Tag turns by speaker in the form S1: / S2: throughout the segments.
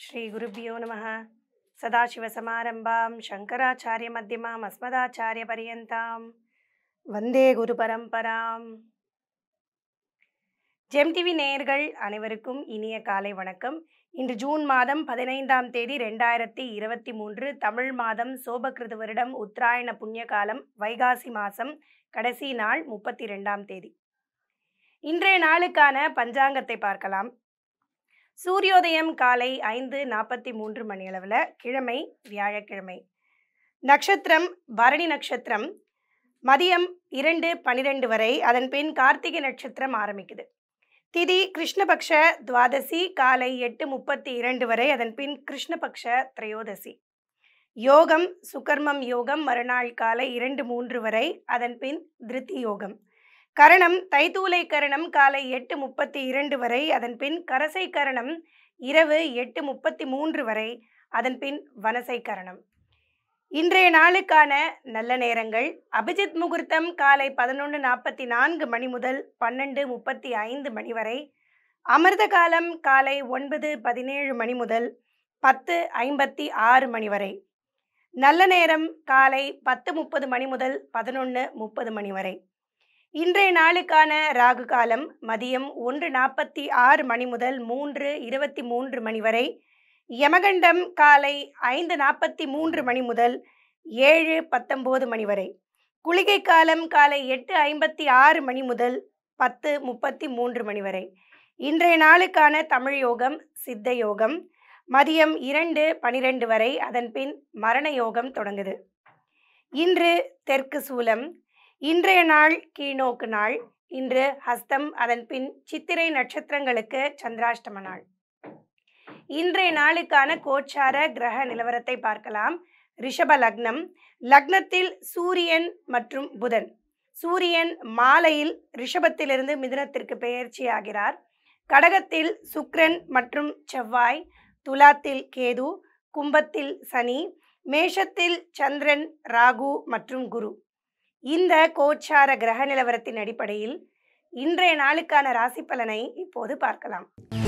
S1: श्रीगुरुभ्यो नमः सदाशिवसमारम्भां शङ्कराचार्यमध्यमाम् अस्मदाचार्यपर्यन्तां வந்தே குரு பரம்பராம் ஜெம் டிவி நேயர்கள் அனைவருக்கும் இனிய காலை வணக்கம் இன்று ஜூன் மாதம் பதினைந்தாம் தேதி ரெண்டாயிரத்தி இருபத்தி மூன்று தமிழ் மாதம் சோபகிருது வருடம் உத்தராயண புண்ணிய காலம் வைகாசி மாதம் கடைசி நாள் முப்பத்தி ரெண்டாம் தேதி இன்றைய நாளுக்கான பஞ்சாங்கத்தை பார்க்கலாம் சூரியோதயம் காலை ஐந்து நாற்பத்தி மூன்று மணியளவில் கிழமை வியாழக்கிழமை நட்சத்திரம் பரணி நட்சத்திரம் மதியம் இரண்டு பனிரெண்டு வரை அதன் பின் கார்த்திகை நட்சத்திரம் ஆரம்பிக்குது திதி கிருஷ்ணபக்ஷ துவாதசி காலை எட்டு முப்பத்தி இரண்டு வரை அதன் பின் கிருஷ்ணபக்ஷ திரையோதசி யோகம் சுகர்மம் யோகம் மறுநாள் காலை இரண்டு மூன்று வரை அதன் பின் திருத்தி யோகம் கரணம் தைத்தூலை கரணம் காலை எட்டு முப்பத்தி இரண்டு வரை அதன் பின் கரசை கரணம் இரவு எட்டு முப்பத்தி மூன்று வரை அதன் பின் வனசை கரணம் இன்றைய நாளுக்கான நல்ல நேரங்கள் அபிஜித் முகூர்த்தம் காலை பதினொன்று நாற்பத்தி நான்கு மணி முதல் பன்னெண்டு முப்பத்தி ஐந்து மணி வரை அமிர்த காலம் காலை ஒன்பது பதினேழு மணி முதல் பத்து ஐம்பத்தி ஆறு மணி வரை நல்ல நேரம் காலை பத்து முப்பது மணி முதல் பதினொன்று முப்பது மணி வரை இன்றைய நாளுக்கான ராகு காலம் மதியம் ஒன்று நாற்பத்தி ஆறு மணி முதல் மூன்று இருபத்தி மூன்று மணி வரை யமகண்டம் காலை ஐந்து நாற்பத்தி மூன்று மணி முதல் ஏழு பத்தொம்போது மணி வரை குளிகை காலம் காலை எட்டு ஐம்பத்தி ஆறு மணி முதல் பத்து முப்பத்தி மூன்று மணி வரை இன்றைய நாளுக்கான தமிழ் யோகம் சித்த யோகம் மதியம் இரண்டு பனிரெண்டு வரை அதன் பின் மரண யோகம் தொடங்குது இன்று தெற்கு சூலம் இன்றைய நாள் கீழ்நோக்கு நாள் இன்று ஹஸ்தம் அதன் பின் சித்திரை நட்சத்திரங்களுக்கு சந்திராஷ்டம நாள் இன்றைய நாளுக்கான கோச்சார கிரக நிலவரத்தை பார்க்கலாம் ரிஷப லக்னம் லக்னத்தில் சூரியன் மற்றும் புதன் சூரியன் மாலையில் ரிஷபத்திலிருந்து மிதுனத்திற்கு பெயர்ச்சி ஆகிறார் கடகத்தில் சுக்ரன் மற்றும் செவ்வாய் துலாத்தில் கேது கும்பத்தில் சனி மேஷத்தில் சந்திரன் ராகு மற்றும் குரு இந்த கோச்சார கிரக நிலவரத்தின் அடிப்படையில் இன்றைய நாளுக்கான ராசி பலனை இப்போது பார்க்கலாம்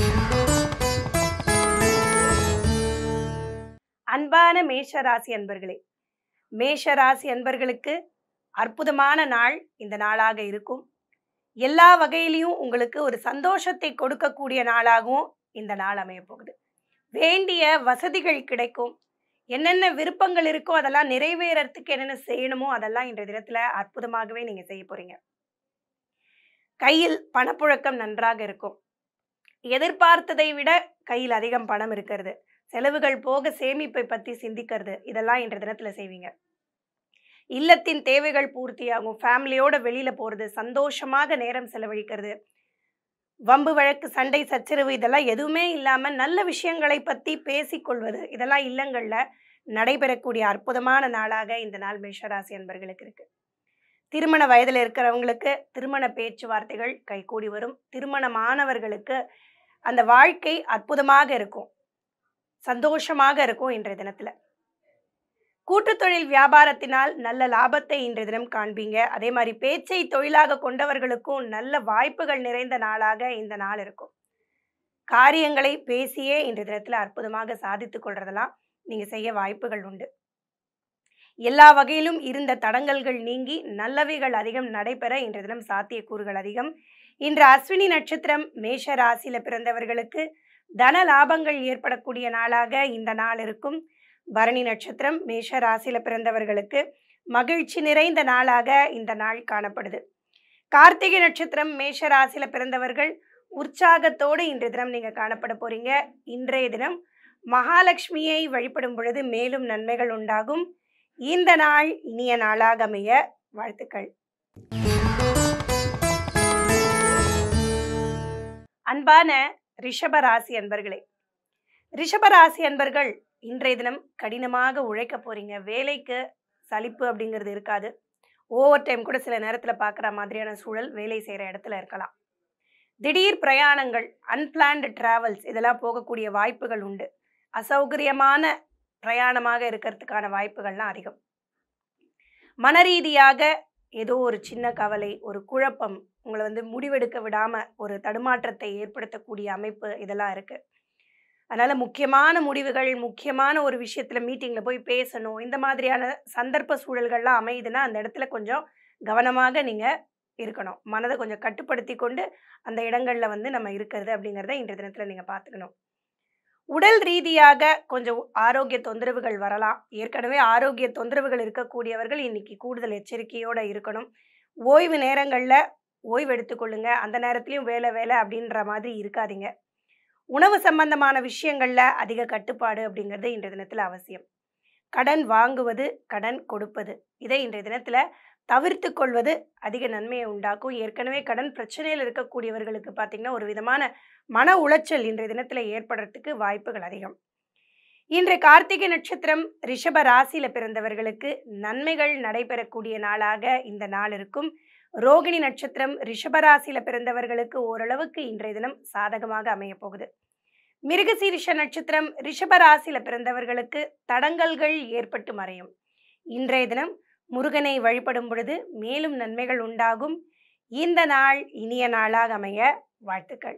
S1: அன்பான மேஷ ராசி அன்பர்களே மேஷ ராசி அன்பர்களுக்கு அற்புதமான நாள் இந்த நாளாக இருக்கும் எல்லா வகையிலையும் உங்களுக்கு ஒரு சந்தோஷத்தை கொடுக்கக்கூடிய நாளாகவும் இந்த நாள் அமைய போகுது வேண்டிய வசதிகள் கிடைக்கும் என்னென்ன விருப்பங்கள் இருக்கோ அதெல்லாம் நிறைவேறறதுக்கு என்னென்ன செய்யணுமோ அதெல்லாம் இன்றைய தினத்துல அற்புதமாகவே நீங்க செய்ய போறீங்க கையில் பணப்புழக்கம் நன்றாக இருக்கும் எதிர்பார்த்ததை விட கையில் அதிகம் பணம் இருக்கிறது செலவுகள் போக சேமிப்பை பற்றி சிந்திக்கிறது இதெல்லாம் இன்றைய தினத்தில் செய்வீங்க இல்லத்தின் தேவைகள் பூர்த்தியாகும் ஃபேமிலியோட வெளியில போகிறது சந்தோஷமாக நேரம் செலவழிக்கிறது வம்பு வழக்கு சண்டை சச்சரவு இதெல்லாம் எதுவுமே இல்லாமல் நல்ல விஷயங்களை பற்றி பேசிக்கொள்வது இதெல்லாம் இல்லங்களில் நடைபெறக்கூடிய அற்புதமான நாளாக இந்த நாள் மேஷராசி அன்பர்களுக்கு இருக்கு திருமண வயதில் இருக்கிறவங்களுக்கு திருமண பேச்சுவார்த்தைகள் கைகூடி வரும் திருமணமானவர்களுக்கு அந்த வாழ்க்கை அற்புதமாக இருக்கும் சந்தோஷமாக இருக்கும் இன்றைய தினத்தில் கூட்டுத் தொழில் வியாபாரத்தினால் நல்ல லாபத்தை இன்றைய தினம் காண்பீங்க அதே மாதிரி பேச்சை தொழிலாக கொண்டவர்களுக்கும் நல்ல வாய்ப்புகள் நிறைந்த நாளாக இந்த நாள் இருக்கும் காரியங்களை பேசியே இன்றைய தினத்தில் அற்புதமாக சாதித்து கொள்றதெல்லாம் நீங்க செய்ய வாய்ப்புகள் உண்டு எல்லா வகையிலும் இருந்த தடங்கல்கள் நீங்கி நல்லவைகள் அதிகம் நடைபெற இன்றைய தினம் சாத்தியக்கூறுகள் அதிகம் இன்று அஸ்வினி நட்சத்திரம் மேஷ ராசியில பிறந்தவர்களுக்கு தன லாபங்கள் ஏற்படக்கூடிய நாளாக இந்த நாள் இருக்கும் பரணி நட்சத்திரம் மேஷ ராசியில பிறந்தவர்களுக்கு மகிழ்ச்சி நிறைந்த நாளாக இந்த நாள் காணப்படுது கார்த்திகை நட்சத்திரம் மேஷ ராசியில பிறந்தவர்கள் உற்சாகத்தோடு இன்றைய தினம் நீங்க காணப்பட போறீங்க இன்றைய தினம் மகாலட்சுமியை வழிபடும் பொழுது மேலும் நன்மைகள் உண்டாகும் இந்த நாள் இனிய நாளாக அமைய வாழ்த்துக்கள் அன்பான ரிஷப ராசி அன்பர்களே ரிஷப ராசி அன்பர்கள் இன்றைய தினம் கடினமாக உழைக்க போறீங்க வேலைக்கு சலிப்பு அப்படிங்கிறது இருக்காது ஓவர் டைம் கூட சில நேரத்தில் பார்க்குற மாதிரியான சூழல் வேலை செய்கிற இடத்துல இருக்கலாம் திடீர் பிரயாணங்கள் அன்பிளான்டு டிராவல்ஸ் இதெல்லாம் போகக்கூடிய வாய்ப்புகள் உண்டு அசௌகரியமான பிரயாணமாக இருக்கிறதுக்கான வாய்ப்புகள்லாம் அதிகம் மனரீதியாக ஏதோ ஒரு சின்ன கவலை ஒரு குழப்பம் உங்களை வந்து முடிவெடுக்க விடாமல் ஒரு தடுமாற்றத்தை ஏற்படுத்தக்கூடிய அமைப்பு இதெல்லாம் இருக்குது அதனால முக்கியமான முடிவுகள், முக்கியமான ஒரு விஷயத்துல மீட்டிங்ல போய் பேசணும். இந்த மாதிரியான சந்தர்ப்ப சூழல்கள்லாம் அமையுதுன்னா, அந்த இடத்துல கொஞ்சம் கவனமாக நீங்க இருக்கணும். மனத கொஞ்சம் கட்டுப்படுத்திக் கொண்டு, அந்த இடங்கள்ல வந்து நம்ம இருக்கிறது அப்படிங்கிறத இன்றைய தினத்துல நீங்க பார்த்துக்கணும். உடல் ரீதியாக கொஞ்சம் ஆரோக்கிய தொந்தரவுகள் வரலாம். ஏற்கனவே ஆரோக்கிய தொந்தரவுகள் இருக்கக்கூடியவர்கள் இன்னைக்கு கூடுதல் எச்சரிக்கையோட இருக்கணும். ஓய்வு நேரங்கள்ல ஓய்வு எடுத்துக்கொள்ளுங்க. அந்த நேரத்திலயும் வேலை வேலை அப்படின்ற மாதிரி இருக்காதீங்க. உணவு சம்பந்தமான விஷயங்கள்ல அதிக கட்டுப்பாடு அப்படிங்கிறது இன்றைய தினத்துல அவசியம். கடன் வாங்குவது, கடன் கொடுப்பது. இதை இன்றைய தினத்துல தவிர்த்துக் கொள்வது அதிக நன்மையை உண்டாக்கும். ஏற்கனவே கடன் பிரச்சனையில இருக்கக்கூடியவர்களுக்கு பார்த்தீங்கன்னா, ஒரு விதமான மன உளைச்சல் இன்றைய தினத்துல ஏற்படுறதுக்கு வாய்ப்புகள் அதிகம். இன்று கார்த்திகை நட்சத்திரம் ரிஷப ராசியில பிறந்தவர்களுக்கு நன்மைகள் நடைபெறக்கூடிய நாளாக இந்த நாள் இருக்கும். ரோகிணி நட்சத்திரம் ரிஷப ராசியில பிறந்தவர்களுக்கு ஓரளவுக்கு இன்றைய தினம் சாதகமாக அமையப் போகுது. மிருகசீரிஷ நட்சத்திரம் ரிஷப ராசியில பிறந்தவர்களுக்கு தடங்கல்கள் ஏற்பட்டு மறையும். இன்றைய தினம் முருகனை வழிபடும் பொழுது மேலும் நன்மைகள் உண்டாகும். இந்த நாள் இனிய நாளாக அமைய வாழ்த்துக்கள்.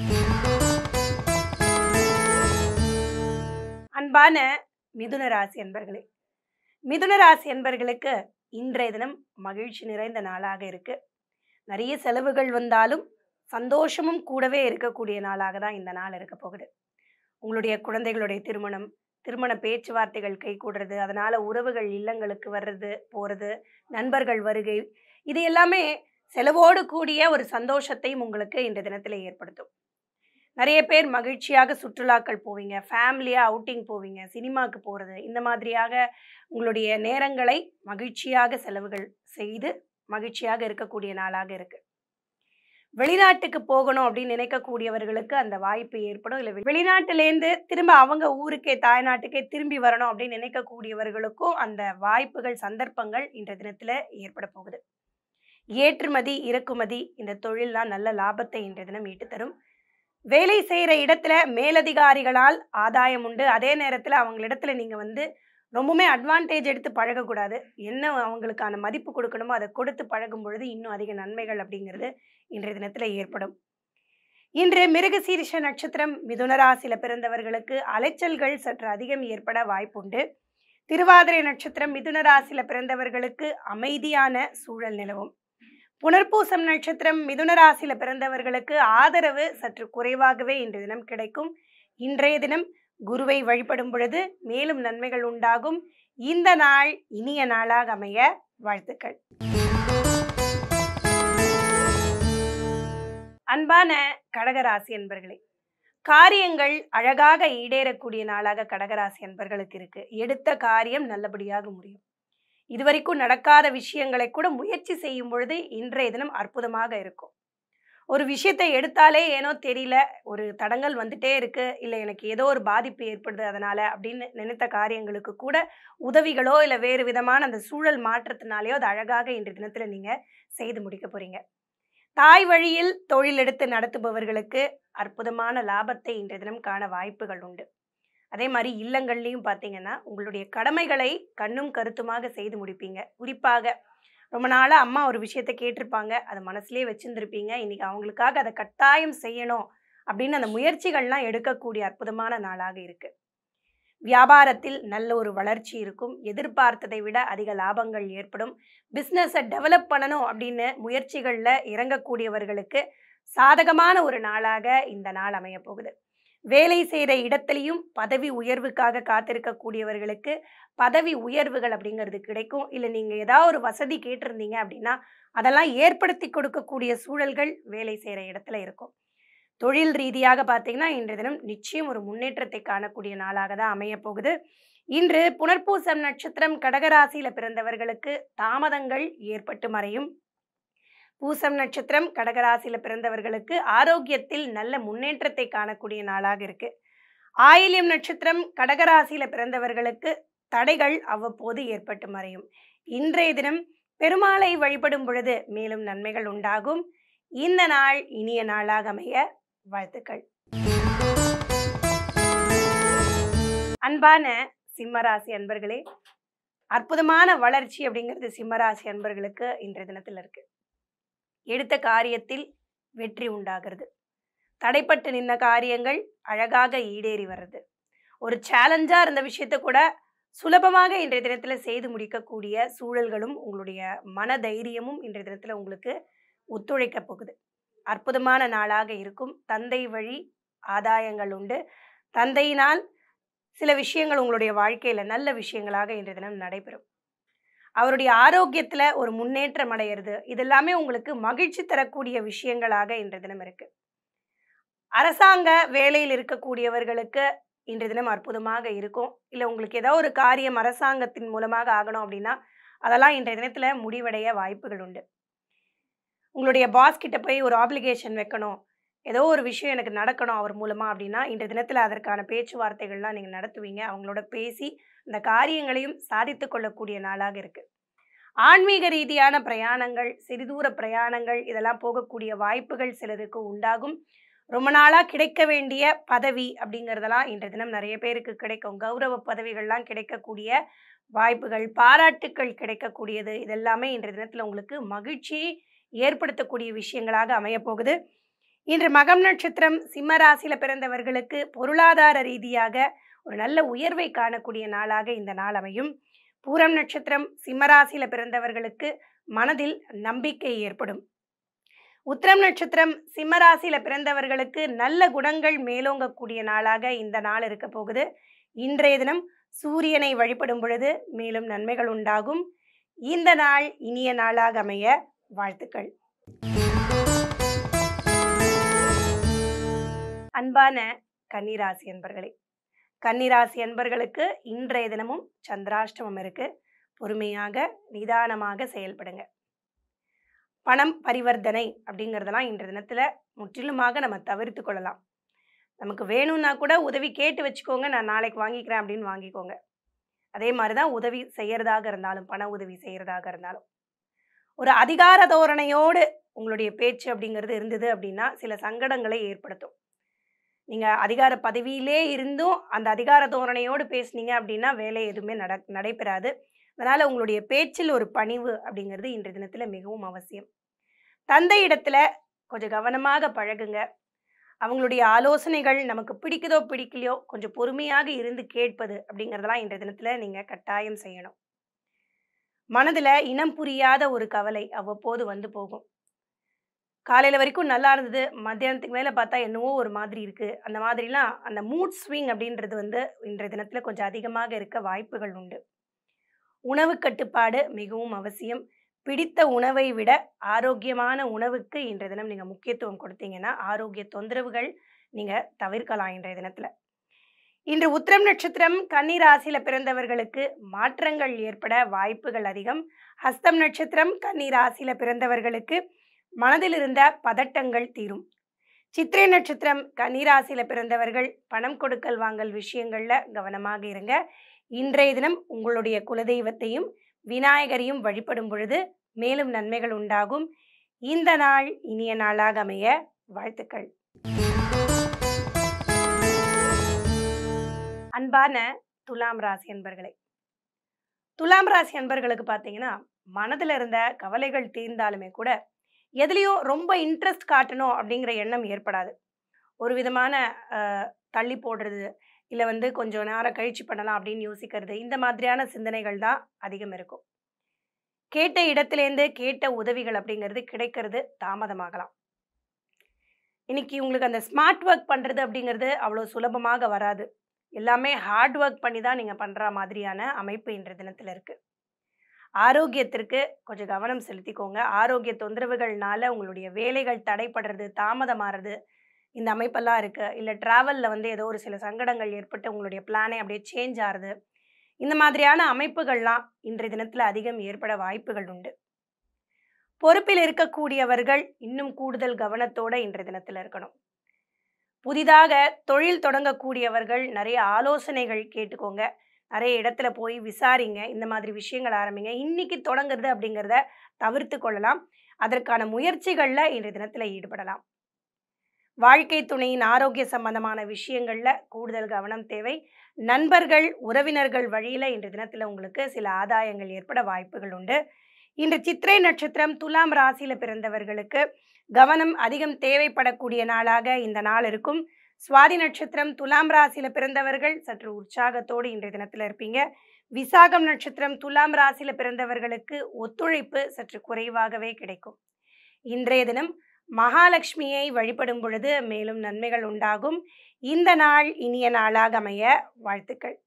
S1: அன்பான மிதுன ராசி அன்பர்களே! மிதுன ராசி அன்பர்களுக்கு இன்றைய தினம் மகிழ்ச்சி நிறைந்த நாளாக இருக்கு. நிறைய செலவுகள் வந்தாலும், சந்தோஷமும் கூடவே இருக்கக்கூடிய நாளாக தான் இந்த நாள் இருக்கப் போகுது. உங்களுடைய குழந்தைகளுடைய திருமணம், திருமண பேச்சுவார்த்தைகள் கைகூடுறது, அதனால உறவுகள் இல்லங்களுக்கு வர்றது, போறது, நண்பர்கள் வருகை, இது எல்லாமே செலவோடு கூடிய ஒரு சந்தோஷத்தையும் உங்களுக்கு இன்றைய தினத்தில ஏற்படுத்தும். நிறைய பேர் மகிழ்ச்சியாக சுற்றுலாக்கள் போவீங்க. ஃபேமிலியா அவுட்டிங் போவீங்க. சினிமாக்கு போறது, இந்த மாதிரியாக உங்களுடைய நேரங்களை மகிழ்ச்சியாக செலவுகள் செய்து, மகிழ்ச்சியாக இருக்கக்கூடிய நாளாக இருக்கு. வெளிநாட்டுக்கு போகணும் அப்படின்னு நினைக்கக்கூடியவர்களுக்கு அந்த வாய்ப்பு ஏற்படும். இல்ல வெளிநாட்டிலேருந்து திரும்ப அவங்க ஊருக்கே, தாய்நாட்டுக்கே திரும்பி வரணும் அப்படின்னு நினைக்கக்கூடியவர்களுக்கும் அந்த வாய்ப்புகள், சந்தர்ப்பங்கள் இன்றைய தினத்தில ஏற்படப் போகுது. ஏற்றுமதி, இறக்குமதி இந்த தொழில்லாம் நல்ல லாபத்தை இன்றைய தினம் ஈட்டித் தரும். வேலை செய்ற இடத்துல மேலதிகாரிகளால் ஆதாயம் உண்டு. அதே நேரத்தில அவங்களிடத்துல நீங்க வந்து ரொம்பவுமே அட்வான்டேஜ் எடுத்து பழகக்கூடாது. என்ன அவங்களுக்கான மதிப்பு கொடுக்கணுமோ, அத கொடுத்து பழகும் பொழுது இன்னும் அதிக நன்மைகள் அப்படிங்கிறது இன்றைய தினத்தில ஏற்படும். இன்று மிருகசீரிஷ நட்சத்திரம் மிதுன ராசியில பிறந்தவர்களுக்கு அலைச்சல்கள் சற்று அதிகம் ஏற்பட வாய்ப்புண்டு. திருவாதிரை நட்சத்திரம் மிதுன ராசியில பிறந்தவர்களுக்கு அமைதியான சூழல் நிலவும். புனர்பூசம் நட்சத்திரம் மிதுன ராசியில பிறந்தவர்களுக்கு ஆதரவு சற்று குறைவாகவே இன்றைய தினம் கிடைக்கும். இன்றைய தினம் குருவை வழிபடும் பொழுது மேலும் நன்மைகள் உண்டாகும். இந்த நாள் இனிய நாளாக அமைய வாழ்த்துக்கள். அன்பான கடகராசி அன்பர்களே! காரியங்கள் அழகாக ஈடேறக்கூடிய நாளாக கடகராசி அன்பர்களுக்கு இருக்கு. எடுத்த காரியம் நல்லபடியாக முடியும். இதுவரைக்கும் நடக்காத விஷயங்களை கூட முயற்சி செய்யும் பொழுது இன்றைய தினம் அற்புதமாக இருக்கும். ஒரு விஷயத்த எடுத்தாலே ஏனோ தெரியல, ஒரு தடங்கல் வந்துட்டே இருக்கு, இல்ல எனக்கு ஏதோ ஒரு பாதிப்பு ஏற்படுது அதனால அப்படின்னு நினைத்த காரியங்களுக்கு கூட உதவிகளோ, இல்ல வேறு விதமான அந்த சூழல் மாற்றத்தினாலயோ அது அழகாக இன்றைய தினத்தில நீங்க செய்து முடிக்கப் போறீங்க. தாய் வழியில் தொழில் எடுத்து நடத்துபவர்களுக்கு அற்புதமான லாபத்தை இன்றைய தினம் காண வாய்ப்புகள் உண்டு. அதே மாரி இல்லங்கள்லயும் பார்த்தீங்கன்னா, உங்களுடைய கடமைகளை கண்ணும் கருத்துமாக செய்து முடிப்பீங்க. குறிப்பாக ரொம்ப நாளா அம்மா ஒரு விஷயத்த கேட்டிருப்பாங்க. அத மனசுலயே வச்சிருந்திருப்பீங்க. இன்னைக்கு அவங்களுக்காக அத கட்டாயம் செய்யணும் அப்படின்னு அந்த முயற்சிகள்லாம் எடுக்கக்கூடிய அற்புதமான நாளாக இருக்கு. வியாபாரத்தில் நல்ல ஒரு வளர்ச்சி இருக்கும். எதிர்பார்த்ததை விட அதிக லாபங்கள் ஏற்படும். பிசினஸ டெவலப் பண்ணணும் அப்படின்னு முயற்சிகள்ல இறங்கக்கூடியவர்களுக்கு சாதகமான ஒரு நாளாக இந்த நாள் அமையப் போகுது. வேலை செய்ற இடத்திலயும் பதவி உயர்வுக்காக காத்திருக்கக்கூடியவர்களுக்கு பதவி உயர்வுகள் அப்படிங்கிறது கிடைக்கும். இல்ல நீங்க ஏதாவது ஒரு வசதி கேட்டிருந்தீங்க அப்படின்னா, அதெல்லாம் ஏற்படுத்தி கொடுக்கக்கூடிய சூழல்கள் வேலை செய்ற இடத்துல இருக்கும். தொழில் ரீதியாக பார்த்தீங்கன்னா, இன்றைய தினம் நிச்சயம் ஒரு முன்னேற்றத்தை காணக்கூடிய நாளாக தான் அமையப் போகுது. இன்று புனர்பூசம் நட்சத்திரம் கடகராசியில பிறந்தவர்களுக்கு தாமதங்கள் ஏற்பட்டு மறையும். பூசம் நட்சத்திரம் கடகராசியில பிறந்தவர்களுக்கு ஆரோக்கியத்தில் நல்ல முன்னேற்றத்தை காணக்கூடிய நாளாக இருக்கு. ஆயில்யம் நட்சத்திரம் கடகராசியில பிறந்தவர்களுக்கு தடைகள் அவ்வப்போது ஏற்பட்டு மறையும். இன்றைய தினம் பெருமாளை வழிபடும் பொழுது மேலும் நன்மைகள் உண்டாகும். இந்த நாள் இனிய நாளாக அமைய வாழ்த்துக்கள். அன்பான சிம்மராசி அன்பர்களே! அற்புதமான வளர்ச்சி அப்படிங்கிறது சிம்மராசி அன்பர்களுக்கு இன்றைய தினத்தில இருக்கு. எடுத்த காரியத்தில் வெற்றி உண்டாகிறது. தடைப்பட்டு நின்ன காரியங்கள் அழகாக ஈடேறி வர்றது ஒரு சேலஞ்சாக இருந்த விஷயத்த கூட சுலபமாக இன்றைய தினத்தில் செய்து முடிக்கக்கூடிய சூழல்களும் உங்களுடைய மன தைரியமும் இன்றைய தினத்தில் உங்களுக்கு ஒத்துழைக்க போகுது அற்புதமான நாளாக இருக்கும் தந்தை வழி ஆதாயங்கள் உண்டு தந்தையினால் சில விஷயங்கள் உங்களுடைய வாழ்க்கையில் நல்ல விஷயங்களாக இன்றைய தினம் நடைபெறும் அவருடைய ஆரோக்கியத்தில் ஒரு முன்னேற்றம் அடையிறது இதெல்லாமே உங்களுக்கு மகிழ்ச்சி தரக்கூடிய விஷயங்களாக இன்றைய தினம் இருக்கு அரசாங்க வேலையில் இருக்கக்கூடியவர்களுக்கு இன்றைய தினம் அற்புதமாக இருக்கும் இல்லை உங்களுக்கு ஏதோ ஒரு காரியம் அரசாங்கத்தின் மூலமாக ஆகணும் அப்படின்னா அதெல்லாம் இன்றைய தினத்தில் முடிவடைய வாய்ப்புகள் உண்டு உங்களுடைய பாஸ் கிட்ட போய் ஒரு ஆப்ளிகேஷன் வைக்கணும் ஏதோ ஒரு விஷயம் எனக்கு நடக்கணும் அவர் மூலமாக அப்படின்னா இன்றைய தினத்தில் அதற்கான பேச்சுவார்த்தைகள்லாம் நீங்கள் நடத்துவீங்க அவங்களோட பேசி இந்த காரியங்களையும் சாதித்து கொள்ளக்கூடிய நாளாக இருக்குது ஆன்மீக ரீதியான பிரயாணங்கள் சிறிதூர பிரயாணங்கள் இதெல்லாம் போகக்கூடிய வாய்ப்புகள் சிலருக்கு உண்டாகும் ரொம்ப நாளாக கிடைக்க வேண்டிய பதவி அப்படிங்கிறதெல்லாம் இன்றைய தினம் நிறைய பேருக்கு கிடைக்கும் கௌரவ பதவிகள்லாம் கிடைக்கக்கூடிய வாய்ப்புகள் பாராட்டுக்கள் கிடைக்கக்கூடியது இதெல்லாமே இன்றைய தினத்தில் உங்களுக்கு மகிழ்ச்சியை ஏற்படுத்தக்கூடிய விஷயங்களாக அமையப்போகுது இன்று மகம் நட்சத்திரம் சிம்ம ராசியில் பிறந்தவர்களுக்கு பொருளாதார ரீதியாக ஒரு நல்ல உயர்வை காணக்கூடிய நாளாக இந்த நாள் அமையும் பூரம் நட்சத்திரம் சிம்மராசியில் பிறந்தவர்களுக்கு மனதில் நம்பிக்கை ஏற்படும் உத்திரம் நட்சத்திரம் சிம்மராசியில் பிறந்தவர்களுக்கு நல்ல குணங்கள் மேலோங்கக்கூடிய நாளாக இந்த நாள் இருக்க போகுது இன்றைய தினம் சூரியனை வழிபடும் பொழுது மேலும் நன்மைகள் உண்டாகும் இந்த நாள் இனிய நாளாக அமைய வாழ்த்துக்கள் அன்பான கன்னிராசி அன்பர்களே கன்னிராசி அன்பர்களுக்கு இன்றைய தினமும் சந்திராஷ்டமம் இருக்கு பொறுமையாக நிதானமாக செயல்படுங்க பணம் பரிவர்த்தனை அப்படிங்கிறதெல்லாம் இன்றைய தினத்தில் முற்றிலுமாக நம்ம தவிர்த்து கொள்ளலாம் நமக்கு வேணும்னா கூட உதவி கேட்டு வச்சுக்கோங்க நான் நாளைக்கு வாங்கிக்கிறேன் அப்படின்னு வாங்கிக்கோங்க அதே மாதிரி தான் உதவி செய்யறதாக இருந்தாலும் பண உதவி செய்யறதாக இருந்தாலும் ஒரு அதிகார தோரணையோடு உங்களுடைய பேச்சு அப்படிங்கிறது இருந்தது அப்படின்னா சில சங்கடங்களை ஏற்படுத்தும் நீங்கள் அதிகார பதவியிலே இருந்தும் அந்த அதிகார தோரணையோடு பேசுனீங்க அப்படின்னா வேலை எதுவுமே நட நடைபெறாது அதனால் உங்களுடைய பேச்சில் ஒரு பணிவு அப்படிங்கிறது இன்றைய தினத்தில் மிகவும் அவசியம் தந்தை இடத்துல கொஞ்சம் கவனமாக பழகுங்க அவங்களுடைய ஆலோசனைகள் நமக்கு பிடிக்குதோ பிடிக்கலையோ கொஞ்சம் பொறுமையாக இருந்து கேட்பது அப்படிங்கிறதெல்லாம் இன்றைய தினத்தில் நீங்கள் கட்டாயம் செய்யணும் மனதில் இனம் புரியாத ஒரு கவலை அவ்வப்போது வந்து போகும் காலையில் வரைக்கும் நல்லா இருந்தது மத்தியானத்துக்கு மேலே பார்த்தா என்னவோ ஒரு மாதிரி இருக்குது அந்த மாதிரிலாம் அந்த மூட் ஸ்விங் அப்படின்றது வந்து இன்றைய தினத்தில் கொஞ்சம் அதிகமாக இருக்க வாய்ப்புகள் உண்டு உணவு கட்டுப்பாடு மிகவும் அவசியம் பிடித்த உணவை விட ஆரோக்கியமான உணவுக்கு இன்றைய தினம் நீங்கள் முக்கியத்துவம் கொடுத்தீங்கன்னா ஆரோக்கிய தொந்தரவுகள் நீங்கள் தவிர்க்கலாம் இன்றைய தினத்தில் இன்று உத்திரம் நட்சத்திரம் கன்னி ராசியில் பிறந்தவர்களுக்கு மாற்றங்கள் ஏற்பட வாய்ப்புகள் அதிகம் ஹஸ்தம் நட்சத்திரம் கன்னி ராசியில் பிறந்தவர்களுக்கு மனதில் இருந்த பதட்டங்கள் தீரும் சித்திரை நட்சத்திரம் கன்னிராசியில் பிறந்தவர்கள் பணம் கொடுக்கல் வாங்கல் விஷயங்களில் கவனமாக இருங்க இன்றைய தினம் உங்களுடைய குலதெய்வத்தையும் விநாயகரையும் வழிபடும் பொழுது மேலும் நன்மைகள் உண்டாகும் இந்த நாள் இனிய நாளாக அமைய வாழ்த்துக்கள் அன்பான துலாம் ராசி அன்பர்களே துலாம் ராசி அன்பர்களுக்கு பார்த்தீங்கன்னா மனதில் இருந்த கவலைகள் தீர்ந்தாலுமே கூட எதுலேயும் ரொம்ப இன்ட்ரெஸ்ட் காட்டணும் அப்படிங்கிற எண்ணம் ஏற்படாது ஒரு விதமான அஹ், தள்ளி போடுறது இல்லை வந்து கொஞ்சம் நேரம் கழிச்சு பண்ணலாம் அப்படின்னு யோசிக்கிறது இந்த மாதிரியான சிந்தனைகள் தான் அதிகம் இருக்கும் கேட்ட இடத்துலேருந்து கேட்ட உதவிகள் அப்படிங்கிறது கிடைக்கிறது தாமதமாகலாம் இன்னைக்கு உங்களுக்கு அந்த ஸ்மார்ட் ஒர்க் பண்ணுறது அப்படிங்கிறது அவ்வளோ சுலபமாக வராது எல்லாமே ஹார்ட் ஒர்க் பண்ணி தான் நீங்கள் பண்ணுற மாதிரியான அமைப்பு இன்றைய தினத்தில் இருக்குது ஆரோக்கியத்திற்கு கொஞ்சம் கவனம் செலுத்திக்கோங்க ஆரோக்கிய தொந்தரவுகள்னால உங்களுடைய வேலைகள் தடைப்படுறது தாமதமாகிறது இந்த அமைப்பெல்லாம் இருக்குது இல்லை ட்ராவலில் வந்து ஏதோ ஒரு சில சங்கடங்கள் ஏற்பட்டு உங்களுடைய பிளானே அப்படியே சேஞ்ச் ஆகுது இந்த மாதிரியான அமைப்புகள்லாம் இன்றைய தினத்தில் அதிகம் ஏற்பட வாய்ப்புகள் உண்டு பொறுப்பில் இருக்கக்கூடியவர்கள் இன்னும் கூடுதல் கவனத்தோட இன்றைய தினத்தில் இருக்கணும் புதிதாக தொழில் தொடங்கக்கூடியவர்கள் நிறைய ஆலோசனைகள் கேட்டுக்கோங்க நிறைய இடத்துல போய் விசாரிங்க இந்த மாதிரி விஷயங்கள் ஆரம்பிங்க இன்னைக்கு தொடங்குறது அப்படிங்கிறத தவிர்த்து கொள்ளலாம் அதற்கான முயற்சிகளில் இன்றைய தினத்தில் ஈடுபடலாம் வாழ்க்கை துணையின் ஆரோக்கிய சம்பந்தமான விஷயங்களில் கூடுதல் கவனம் தேவை நண்பர்கள் உறவினர்கள் வழியில் இன்றைய தினத்தில் உங்களுக்கு சில ஆதாயங்கள் ஏற்பட வாய்ப்புகள் உண்டு இன்று சித்திரை நட்சத்திரம் துலாம் ராசியில பிறந்தவர்களுக்கு கவனம் அதிகம் தேவைப்படக்கூடிய நாளாக இந்த நாள் இருக்கும் சுவாதி நட்சத்திரம் துலாம் ராசியில பிறந்தவர்கள் சற்று உற்சாகத்தோடு இன்றைய தினத்தில் இருப்பீங்க விசாகம் நட்சத்திரம் துலாம் ராசியில பிறந்தவர்களுக்கு ஒத்துழைப்பு சற்று குறைவாகவே கிடைக்கும் இன்றைய தினம் மகாலட்சுமியை வழிபடும் பொழுது மேலும் நன்மைகள் உண்டாகும் இந்த நாள் இனிய நாளாக அமைய வாழ்த்துக்கள்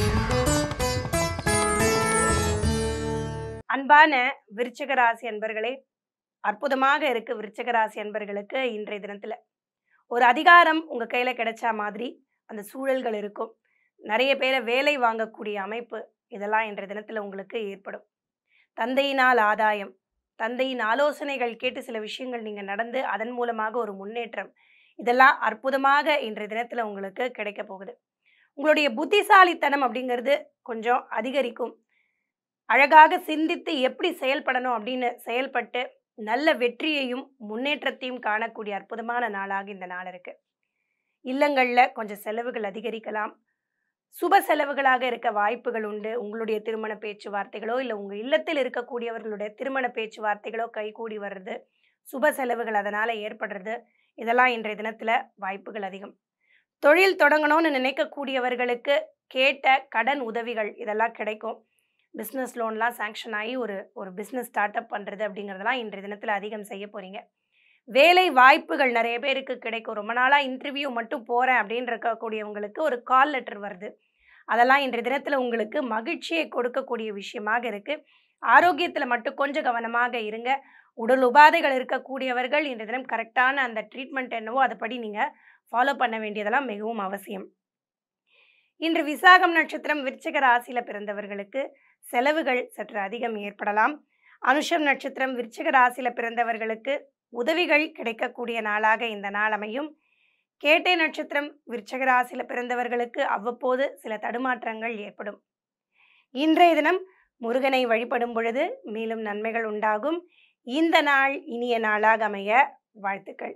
S1: அன்பான விருச்சிக ராசி அன்பர்களே அற்புதமாக இருக்கு விருச்சிக ராசி அன்பர்களுக்கு இன்றைய தினத்துல ஒரு அதிகாரம் உங்க கையில கிடைச்சா மாதிரி அந்த சூழல்கள் இருக்கும் நிறைய பேரை வேலை வாங்கக்கூடிய அமைப்பு இதெல்லாம் இன்றைய தினத்துல உங்களுக்கு ஏற்படும் தந்தையினால் ஆதாயம் தந்தையின் ஆலோசனைகள் கேட்டு சில விஷயங்கள் நீங்க நடந்து அதன் மூலமாக ஒரு முன்னேற்றம் இதெல்லாம் அற்புதமாக இன்றைய தினத்துல உங்களுக்கு கிடைக்க போகுது உங்களுடைய புத்திசாலித்தனம் அப்படிங்கிறது கொஞ்சம் அதிகரிக்கும் அழகாக சிந்தித்து எப்படி செயல்படணும் அப்படின்னு செயல்பட்டு நல்ல வெற்றியையும் முன்னேற்றத்தையும் காணக்கூடிய அற்புதமான நாளாக இந்த நாள் இருக்கு இல்லங்கள்ல கொஞ்சம் செலவுகள் அதிகரிக்கலாம் சுப செலவுகளாக இருக்க வாய்ப்புகள் உண்டு உங்களுடைய திருமண பேச்சுவார்த்தைகளோ இல்லை உங்கள் இல்லத்தில் இருக்கக்கூடியவர்களுடைய திருமண பேச்சுவார்த்தைகளோ கைகூடி வர்றது சுப செலவுகள் அதனால் ஏற்படுறது இதெல்லாம் இன்றைய தினத்தில் வாய்ப்புகள் அதிகம் தொழில் தொடங்கணும்னு நினைக்கக்கூடியவர்களுக்கு கேட்ட கடன் உதவிகள் இதெல்லாம் கிடைக்கும் பிஸ்னஸ் லோன்லாம் சேங்ஷன் ஆகி ஒரு ஒரு பிஸ்னஸ் ஸ்டார்ட் அப் பண்ணுறது அப்படிங்கிறதெல்லாம் இன்றைய தினத்தில் அதிகம் செய்ய போகிறீங்க வேலை வாய்ப்புகள் நிறைய பேருக்கு கிடைக்கும் ரொம்ப நாளாக இன்டர்வியூ மட்டும் போகிறேன் அப்படின்னு இருக்கக்கூடியவங்களுக்கு ஒரு கால் லெட்டர் வருது அதெல்லாம் இன்றைய தினத்தில் உங்களுக்கு மகிழ்ச்சியை கொடுக்கக்கூடிய விஷயமாக இருக்குது ஆரோக்கியத்தில் மட்டும் கொஞ்சம் கவனமாக இருங்க உடல் உபாதைகள் இருக்கக்கூடியவர்கள் இன்றைய தினம் கரெக்டான அந்த ட்ரீட்மெண்ட் என்னவோ அதுபடி நீங்கள் ஃபாலோ பண்ண வேண்டியதெல்லாம் மிகவும் அவசியம் இன்று விசாகம் நட்சத்திரம் விருச்சிக ராசியில் பிறந்தவர்களுக்கு செலவுகள் சற்று அதிகம் ஏற்படலாம் அனுஷம் நட்சத்திரம் விருச்சிக ராசியில் பிறந்தவர்களுக்கு உதவிகள் கிடைக்கக்கூடிய நாளாக இந்த நாள் அமையும் கேட்டை நட்சத்திரம் விருச்சக ராசியில் பிறந்தவர்களுக்கு அவ்வப்போது சில தடுமாற்றங்கள் ஏற்படும் இன்றைய தினம் முருகனை வழிபடும் பொழுது மேலும் நன்மைகள் உண்டாகும் இந்த நாள் இனிய நாளாக அமைய வாழ்த்துக்கள்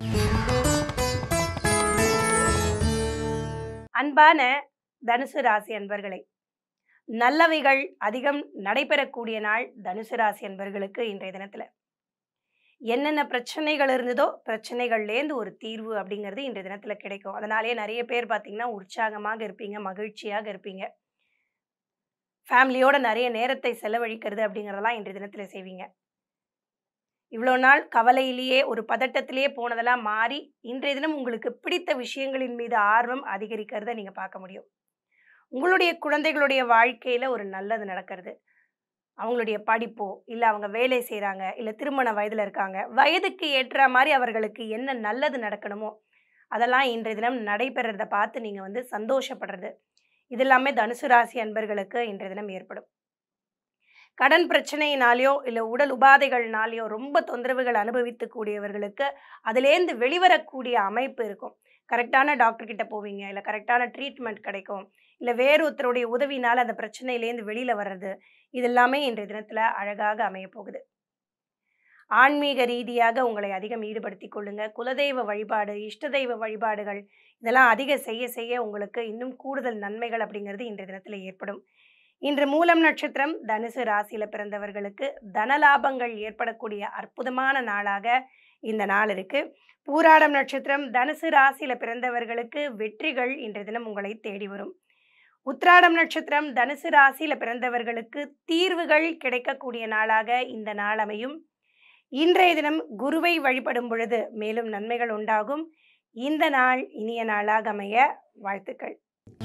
S1: அன்பான தனுசு ராசி அன்பர்களே நல்லவைகள் அதிகம் நடைபெறக்கூடிய நாள் தனுசு ராசி அன்பர்களுக்கு இன்றைய தினத்தில் என்னென்ன பிரச்சனைகள் இருந்ததோ பிரச்சனைகள்லேருந்து ஒரு தீர்வு அப்படிங்கிறது இன்றைய தினத்தில் கிடைக்கும் அதனாலேயே நிறைய பேர் பார்த்தீங்கன்னா உற்சாகமாக இருப்பீங்க மகிழ்ச்சியாக இருப்பீங்க ஃபேமிலியோட நிறைய நேரத்தை செலவழிக்கிறது அப்படிங்கிறதெல்லாம் இன்றைய தினத்தில் செய்வீங்க இவ்வளோ நாள் கவலையிலேயே ஒரு பதட்டத்திலேயே போனதெல்லாம் மாறி இன்றைய தினம் உங்களுக்கு பிடித்த விஷயங்களின் மீது ஆர்வம் அதிகரிக்கிறத நீங்கள் பார்க்க முடியும் உங்களுடைய குழந்தைகளுடைய வாழ்க்கையில் ஒரு நல்லது நடக்கிறது அவங்களுடைய படிப்போ இல்லை அவங்க வேலை செய்கிறாங்க இல்லை திருமண வயதில் இருக்காங்க வயதுக்கு ஏற்ற மாதிரி அவர்களுக்கு என்ன நல்லது நடக்கணுமோ அதெல்லாம் இன்றைய தினம் நடைபெறதை பார்த்து நீங்கள் வந்து சந்தோஷப்படுறது இது எல்லாமே தனுசு ராசி அன்பர்களுக்கு இன்றைய தினம் ஏற்படும் கடன் பிரச்சனையினாலேயோ இல்லை உடல் உபாதைகள்னாலேயோ ரொம்ப தொந்தரவுகள் அனுபவித்து கூடியவர்களுக்கு அதுலேருந்து வெளிவரக்கூடிய அமைப்பு இருக்கும் கரெக்டான டாக்டர் கிட்ட போவீங்க இல்லை கரெக்டான ட்ரீட்மெண்ட் கிடைக்கும் இல்லை வேறு ஒருத்தருடைய உதவினால் அந்த பிரச்சனையிலேருந்து வெளியில் வர்றது இது எல்லாமே இன்றைய தினத்தில் அழகாக அமைய போகுது ஆன்மீக ரீதியாக உங்களை அதிகம் ஈடுபடுத்தி கொள்ளுங்க குலதெய்வ வழிபாடு இஷ்ட தெய்வ வழிபாடுகள் இதெல்லாம் அதிக செய்ய செய்ய உங்களுக்கு இன்னும் கூடுதல் நன்மைகள் அப்படிங்கிறது இன்றைய தினத்தில் ஏற்படும் இன்று மூலம் நட்சத்திரம் தனுசு ராசியில் பிறந்தவர்களுக்கு தனலாபங்கள் ஏற்படக்கூடிய அற்புதமான நாளாக இந்த நாள் இருக்கு பூராடம் நட்சத்திரம் தனுசு ராசியில் பிறந்தவர்களுக்கு வெற்றிகள் இன்றைய தினம் உங்களை தேடி வரும் உத்ராடம் நட்சத்திரம் தனுசு ராசியில் பிறந்தவர்களுக்கு தீர்வுகள் கிடைக்கக்கூடிய நாளாக இந்த நாள் அமையும் இன்றைய தினம் குருவை வழிபடும் பொழுது மேலும் நன்மைகள் உண்டாகும் இந்த நாள் இனிய நாளாக அமைய வாழ்த்துக்கள்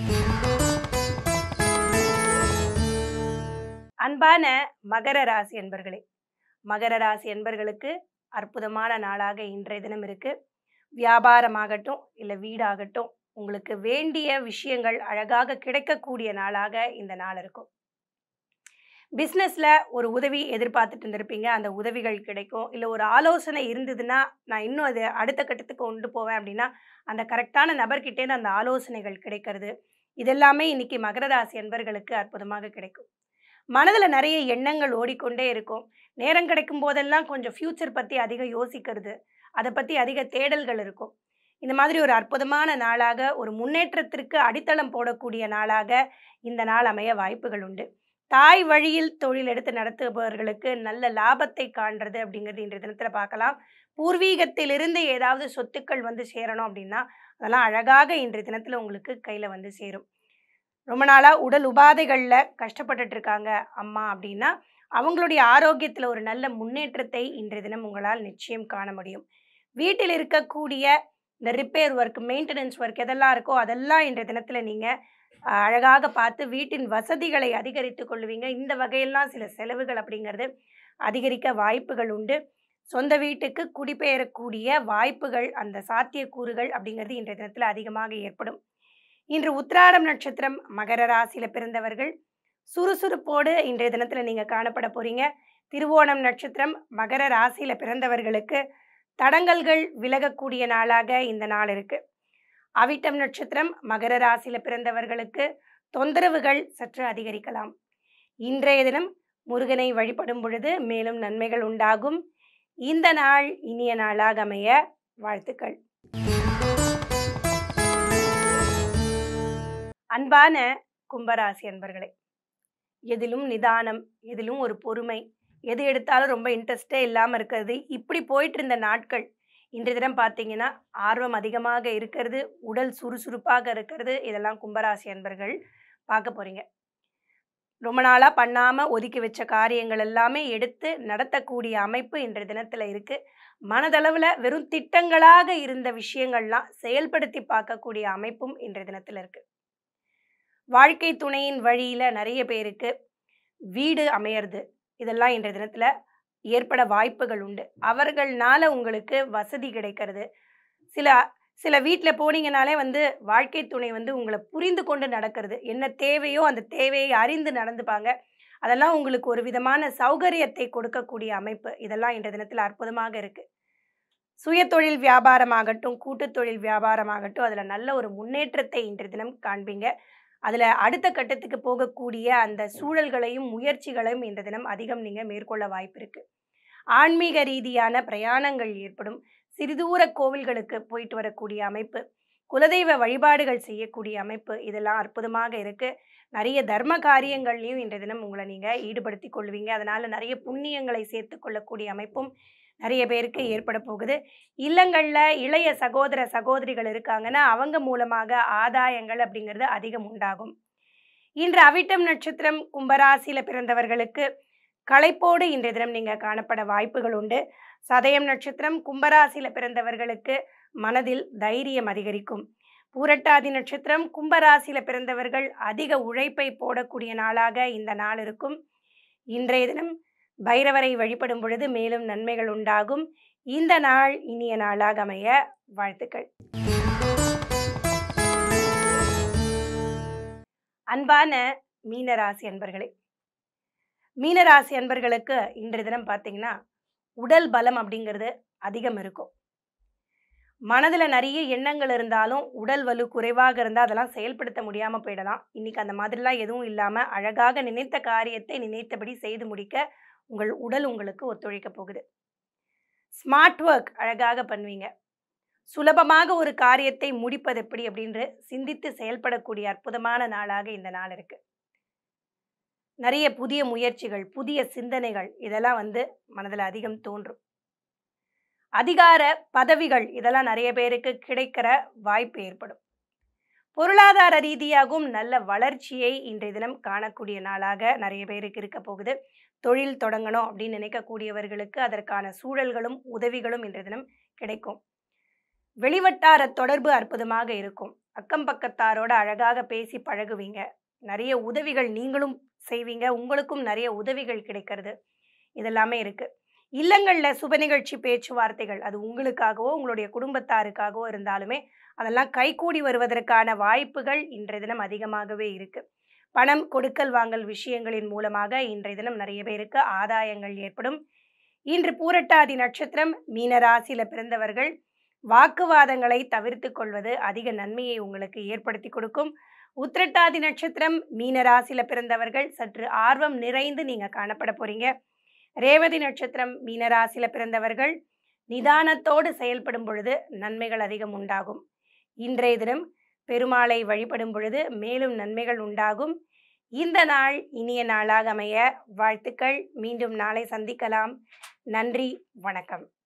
S1: அன்பான மகர ராசி என்பர்களே மகர ராசி என்பர்களுக்கு அற்புதமான நாளாக இன்றைய தினம் இருக்கு வியாபாரமாகட்டும் இல்லை வீடாகட்டும் உங்களுக்கு வேண்டிய விஷயங்கள் அழகாக கிடைக்கக்கூடிய நாளாக இந்த நாள் இருக்கும் பிஸ்னஸில் ஒரு உதவி எதிர்பார்த்துட்டு இருந்திருப்பீங்க அந்த உதவிகள் கிடைக்கும் இல்லை ஒரு ஆலோசனை இருந்ததுன்னா நான் இன்னும் அது அடுத்த கட்டத்துக்கு கொண்டு போவேன் அப்படின்னா அந்த கரெக்டான நபர்கிட்டேருந்து அந்த ஆலோசனைகள் கிடைக்கிறது இதெல்லாமே இன்னைக்கு மகர ராசி அன்பர்களுக்கு அற்புதமாக கிடைக்கும் மனதில் நிறைய எண்ணங்கள் ஓடிக்கொண்டே இருக்கும் நேரம் கிடைக்கும் போதெல்லாம் கொஞ்சம் ஃப்யூச்சர் பற்றி அதிகம் யோசிக்கிறது அதை பற்றி அதிக தேடல்கள் இருக்கும் இந்த மாதிரி ஒரு அற்புதமான நாளாக ஒரு முன்னேற்றத்திற்கு அடித்தளம் போடக்கூடிய நாளாக இந்த நாள் அமைய வாய்ப்புகள் உண்டு தாய் வழியில் தொழில் எடுத்து நடத்துபவர்களுக்கு நல்ல லாபத்தை காண்றது அப்படிங்கிறது இன்றைய தினத்தில் பார்க்கலாம் பூர்வீகத்திலிருந்து ஏதாவது சொத்துக்கள் வந்து சேரணும் அப்படின்னா அதெல்லாம் அழகாக இன்றைய தினத்தில் உங்களுக்கு கையில் வந்து சேரும் ரொம்ப நாளாக உடல் உபாதைகளில் கஷ்டப்பட்டுட்டு இருக்காங்க அம்மா அப்படின்னா அவங்களுடைய ஆரோக்கியத்தில் ஒரு நல்ல முன்னேற்றத்தை இன்றைய தினம் உங்களால் நிச்சயம் காண முடியும் வீட்டில் இருக்கக்கூடிய இந்த ரிப்பேர் ஒர்க் மெயின்டெனன்ஸ் ஒர்க் எதெல்லாம் இருக்கோ அதெல்லாம் இன்றைய தினத்தில் நீங்கள் அழகாக பார்த்து வீட்டின் வசதிகளை அதிகரித்து கொள்வீங்க இந்த வகையெல்லாம் சில செலவுகள் அப்படிங்கிறது அதிகரிக்க வாய்ப்புகள் உண்டு சொந்த வீட்டுக்கு குடிபெயரக்கூடிய வாய்ப்புகள் அந்த சாத்தியக்கூறுகள் அப்படிங்கிறது இன்றைய தினத்தில் அதிகமாக ஏற்படும் இன்று உத்திராடம் நட்சத்திரம் மகர ராசியில் பிறந்தவர்கள் சுறுசுறுப்போடு இன்றைய தினத்தில் நீங்கள் காணப்பட போகிறீங்க திருவோணம் நட்சத்திரம் மகர ராசியில் பிறந்தவர்களுக்கு தடங்கல்கள் விலகக்கூடிய நாளாக இந்த நாள் இருக்குது அவிட்டம் நட்சத்திரம் மகர ராசியில் பிறந்தவர்களுக்கு தொந்தரவுகள் சற்று அதிகரிக்கலாம் இன்றைய தினம் முருகனை வழிபடும் பொழுது மேலும் நன்மைகள் உண்டாகும் இந்த நாள் இனிய நாளாக அமைய வாழ்த்துக்கள் அன்பான கும்பராசி அன்பர்களே எதிலும் நிதானம் எதிலும் ஒரு பொறுமை எது எடுத்தாலும் ரொம்ப இன்ட்ரெஸ்டே இல்லாமல் இருக்கிறது இப்படி போயிட்டு இருந்த நாட்கள் இன்றைய தினம் பார்த்தீங்கன்னா ஆர்வம் அதிகமாக இருக்கிறது உடல் சுறுசுறுப்பாக இருக்கிறது இதெல்லாம் கும்பராசி அன்பர்கள் பார்க்க போகிறீங்க ரொம்ப நாளாக பண்ணாமல் ஒதுக்கி வச்ச காரியங்கள் எல்லாமே எடுத்து நடத்தக்கூடிய அமைப்பு இன்றைய தினத்தில் இருக்குது மனதளவில் வெறும் திட்டங்களாக இருந்த விஷயங்கள்லாம் செயல்படுத்தி பார்க்கக்கூடிய அமைப்பும் இன்றைய தினத்தில் இருக்குது வாழ்க்கை துணையின் வழியில் நிறைய பேருக்கு வீடு அமையிறது இதெல்லாம் இன்றைய தினத்தில் ஏற்பட வாய்ப்புகள் உண்டு அவர்கள்னால உங்களுக்கு வசதி கிடைக்கிறது சில சில வீட்டில் போனீங்கனாலே வந்து வாழ்க்கை துணை வந்து உங்களை புரிந்து கொண்டு நடக்கிறது என்ன தேவையோ அந்த தேவையை அறிந்து நடந்துப்பாங்க அதெல்லாம் உங்களுக்கு ஒரு விதமான சௌகரியத்தை கொடுக்கக்கூடிய அமைப்பு இதெல்லாம் இன்றைய தினத்தில் அற்புதமாக இருக்குது சுயதொழில் வியாபாரமாகட்டும் கூட்டுத் தொழில் வியாபாரமாகட்டும் அதில் நல்ல ஒரு முன்னேற்றத்தை இன்றைய தினம் காண்பீங்க அதில் அடுத்த கட்டத்துக்கு போகக்கூடிய அந்த சூழல்களையும் முயற்சிகளையும் இந்த தினம் அதிகம் நீங்கள் மேற்கொள்ள வாய்ப்பு இருக்குது ஆன்மீக ரீதியான பிரயாணங்கள் ஏற்படும் சிறிதூர கோவில்களுக்கு போயிட்டு வரக்கூடிய அமைப்பு குலதெய்வ வழிபாடுகள் செய்யக்கூடிய அமைப்பு இதெல்லாம் அற்புதமாக இருக்குது நிறைய தர்ம காரியங்கள்லையும் இன்றைய தினம் உங்களை நீங்கள் ஈடுபடுத்தி கொள்வீங்க அதனால் நிறைய புண்ணியங்களை சேர்த்து கொள்ளக்கூடிய அமைப்பும் நிறைய பேருக்கு ஏற்பட போகுது இல்லங்களில் இளைய சகோதர சகோதரிகள் இருக்காங்கன்னா அவங்க மூலமாக ஆதாயங்கள் அப்படிங்கிறது அதிகம் உண்டாகும் இன்று அவிட்டம் நட்சத்திரம் கும்பராசியில் பிறந்தவர்களுக்கு களைப்போடு இன்றைய தினம் நீங்கள் காணப்பட வாய்ப்புகள் உண்டு சதயம் நட்சத்திரம் கும்பராசியில் பிறந்தவர்களுக்கு மனதில் தைரியம் அதிகரிக்கும் பூரட்டாதி நட்சத்திரம் கும்பராசியில் பிறந்தவர்கள் அதிக உழைப்பை போடக்கூடிய நாளாக இந்த நாள் இருக்கும் இன்றைய தினம் பைரவரை வழிபடும் பொழுது மேலும் நன்மைகள் உண்டாகும் இந்த நாள் இனிய நாளாக அமைய வாழ்த்துக்கள் அன்பான மீனராசி அன்பர்களே மீனராசி அன்பர்களுக்கு இன்றைய தினம் பார்த்தீங்கன்னா உடல் பலம் அப்படிங்கிறது அதிகம் இருக்கும் மனதில் நிறைய எண்ணங்கள் இருந்தாலும் உடல் வலு குறைவாக இருந்தால் அதெல்லாம் செயல்படுத்த முடியாமல் போயிடலாம் இன்னைக்கு அந்த மாதிரிலாம் எதுவும் இல்லாமல் அழகாக நினைத்த காரியத்தை நினைத்தபடி செய்து முடிக்க உங்கள் உடல் உங்களுக்கு ஒத்துழைக்க போகுது ஸ்மார்ட் ஒர்க் அழகாக பண்ணுவீங்க சுலபமாக ஒரு காரியத்தை முடிப்பது எப்படி அப்படின்னு சிந்தித்து செயல்படக்கூடிய அற்புதமான நாளாக இந்த நாள் இருக்கு நிறைய புதிய முயற்சிகள் புதிய சிந்தனைகள் இதெல்லாம் வந்து மனதில் அதிகம் தோன்றும் அதிகார பதவிகள் இதெல்லாம் நிறைய பேருக்கு கிடைக்கிற வாய்ப்பு ஏற்படும் பொருளாதார ரீதியாகவும் நல்ல வளர்ச்சியை இன்றைய தினம் காணக்கூடிய நாளாக நிறைய பேருக்கு இருக்க போகுது தொழில் தொடங்கணும் அப்படின்னு நினைக்கக்கூடியவர்களுக்கு அதற்கான சூழல்களும் உதவிகளும் இன்றைய தினம் கிடைக்கும் வெளிவட்டார தொடர்பு அற்புதமாக இருக்கும் அக்கம் பக்கத்தாரோட அழகாக பேசி பழகுவீங்க நிறைய உதவிகள் நீங்களும் செய்வீங்க உங்களுக்கும் நிறைய உதவிகள் கிடைக்கிறது இதெல்லாமே இருக்கு இல்லங்களில் சுப நிகழ்ச்சி பேச்சுவார்த்தைகள் அது உங்களுக்காகவோ உங்களுடைய குடும்பத்தாருக்காகவோ இருந்தாலுமே அதெல்லாம் கைகூடி வருவதற்கான வாய்ப்புகள் இன்றைய தினம் அதிகமாகவே இருக்கு பணம் கொடுக்கல் வாங்கல் விஷயங்களின் மூலமாக இன்றைய தினம் நிறைய பேருக்கு ஆதாயங்கள் ஏற்படும் இன்று பூரட்டாதி நட்சத்திரம் மீனராசியில பிறந்தவர்கள் வாக்குவாதங்களை தவிர்த்து கொள்வது அதிக நன்மையை உங்களுக்கு ஏற்படுத்தி கொடுக்கும் உத்திரட்டாதி நட்சத்திரம் மீனராசியில பிறந்தவர்கள் சற்று ஆர்வம் நிறைந்து நீங்க காணப்பட போறீங்க ரேவதி நட்சத்திரம் மீனராசியில பிறந்தவர்கள் நிதானத்தோடு செயல்படும் பொழுது நன்மைகள் அதிகம் உண்டாகும் இன்றைய தினம் பெருமாளை வழிபடும் பொழுது மேலும் நன்மைகள் உண்டாகும் இந்த நாள் இனிய நாளாக அமைய வாழ்த்துக்கள் மீண்டும் நாளை சந்திக்கலாம் நன்றி வணக்கம்